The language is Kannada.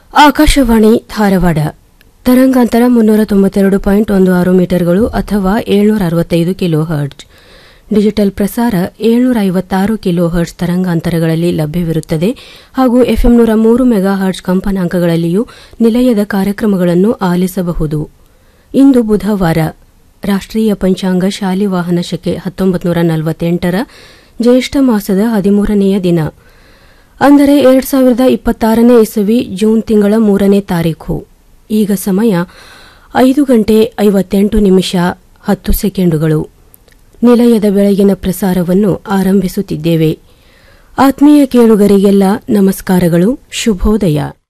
ಆಕಾಶವಾಣಿ ಧಾರವಾಡ ತರಂಗಾಂತರ ಮುನ್ನೂರ ತೊಂಬತ್ತೆರಡು ಪಾಯಿಂಟ್ ಒಂದು ಆರು ಮೀಟರ್ಗಳು ಅಥವಾ ಏಳ್ನೂರ ಅರವತ್ತೈದು ಕಿಲೋ ಹರ್ಟ್ಜ್ ಡಿಜಿಟಲ್ ಪ್ರಸಾರ ಏಳ್ನೂರ ಐವತ್ತಾರು ಕಿಲೋ ಹರ್ಟ್ಜ್ ತರಂಗಾಂತರಗಳಲ್ಲಿ ಲಭ್ಯವಿರುತ್ತದೆ ಹಾಗೂ ಎಫ್ಎಂ ನೂರ ಮೂರು ಮೆಗಾ ಹರ್ಟ್ಜ್ ಕಂಪನಾಂಕಗಳಲ್ಲಿಯೂ ನಿಲಯದ ಕಾರ್ಯಕ್ರಮಗಳನ್ನು ಆಲಿಸಬಹುದು ಇಂದು ಬುಧವಾರ ರಾಷ್ಟ್ರೀಯ ಪಂಚಾಂಗ ಶಾಲಿವಾಹನ ಶಕೆ ಹತ್ತೊಂಬತ್ತು ನೂರ ನಲವತ್ತೆಂಟರ ಜ್ಯೇಷ್ಠ ಮಾಸದ ಹದಿಮೂರನೆಯ ದಿನ ಅಂದರೆ ಎರಡ್ ಸಾವಿರದ ಇಪ್ಪತ್ತಾರನೇ ಇಸವಿ ಜೂನ್ ತಿಂಗಳ ಮೂರನೇ ತಾರೀಖು ಈಗ ಸಮಯ ಐದು ಗಂಟೆ ಐವತ್ತೆಂಟು ನಿಮಿಷ ಹತ್ತು ಸೆಕೆಂಡುಗಳು ನಿಲಯದ ಬೆಳಗಿನ ಪ್ರಸಾರವನ್ನು ಆರಂಭಿಸುತ್ತಿದ್ದೇವೆ ಆತ್ಮೀಯ ಕೇಳುಗರಿಗೆಲ್ಲ ನಮಸ್ಕಾರಗಳು ಶುಭೋದಯ